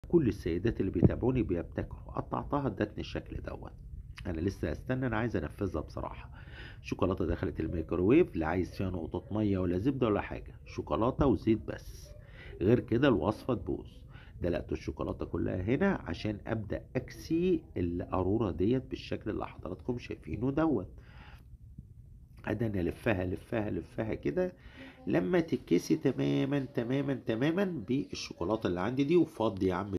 كل السيدات اللي بيتابعوني بيبتكروا قطعتها ادتني الشكل دوت انا لسه هستنى انا عايز انفذها بصراحه شوكولاته دخلت الميكروويف لا عايز فيها نقطه ميه ولا زبده ولا حاجه شوكولاته وزيت بس غير كده الوصفه تبوظ دلقت الشوكولاته كلها هنا عشان ابدا اكسي القاروره ديت بالشكل اللي حضراتكم شايفينه دوت اداني الفها الفها الفها كده لما تتكسي تماما تماما تماما بالشوكولاته اللي عندي دي وفضي يا عم